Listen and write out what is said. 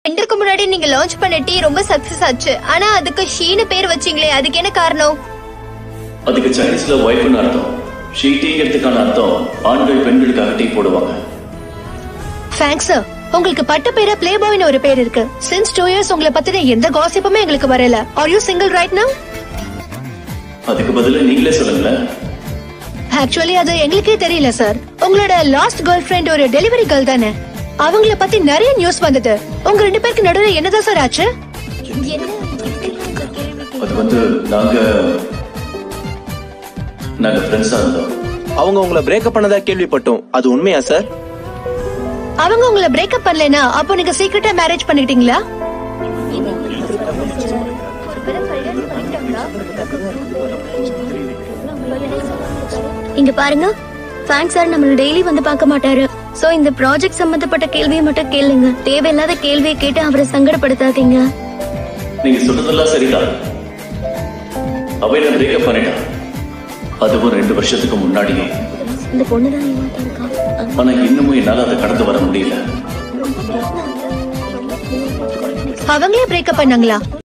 ரெண்டுக்கு முன்னாடி நீங்க லான்ச் பண்ண டீ ரொம்ப சக்சஸ் ஆச்சு ஆனா அதுக்கு ஷீனு பேர் வச்சீங்களே அதுக்கு என்ன காரணம் அதுக்கு சைனீஸ்ல ஒய்ஃப்னு அர்த்தம் ஷீ டீங்கிறதுக்கான அர்த்தம் ஆண்கள் பெண்களுக்காக டீ போடுவாங்க தேங்க்ஸ் சார் உங்களுக்கு பட்ட பேரா பிளே பாய்னு ஒரு பேர் இருக்கு சின்ஸ் டூ இயர்ஸ் உங்களை பத்தின எந்த காசிப்புமே எங்களுக்கு வரல are you single right now அதுக்கு பதிலா நீங்களே சொல்லுங்களேன் ஆக்சுவலி அது எங்களுக்கே தெரியல சார் உங்களோட லாஸ்ட் கேர்ள் ஃபிரெண்ட் ஒரு டெலிவரி கேர்ள் தானே அவங்கள பத்தி நிறைய நியூஸ் வந்தது உங்க ரெண்டு பேருக்கு நடுவுல என்னதான் சார் ஆச்சு அது வந்து நாங்க நாங்க ஃப்ரெண்ட்ஸா இருந்தோம் அவங்க உங்களை பிரேக்கப் பண்ணதா கேள்விப்பட்டோம் அது உண்மையா சார் அவங்க உங்களை பிரேக்கப் பண்ணலைனா அப்போ நீங்க சீக்கிரட்டா மேரேஜ் பண்ணிக்கிட்டீங்களா இங்க பாருங்க தேங்க்ஸ் சார் நம்மள டெய்லி வந்து பார்க்க மாட்டாரு சோ இந்த ப்ராஜெக்ட் சம்பந்தப்பட்ட கேள்வியை மட்டும் கேளுங்க தேவையில்லாத கேள்வியை கேட்டு அவரை சங்கடப்படுத்தாதீங்க நீங்க சொன்னதெல்லாம் சரிதான் அவ என்ன பிரேக்கப் பண்ணிட்டான் அதுவும் ரெண்டு வருஷத்துக்கு முன்னாடியே இந்த பொண்ணு தான் இருக்கா ஆனா இன்னமும் என்னால அதை கடந்து வர முடியல அவங்களே பிரேக்கப் பண்ணாங்களா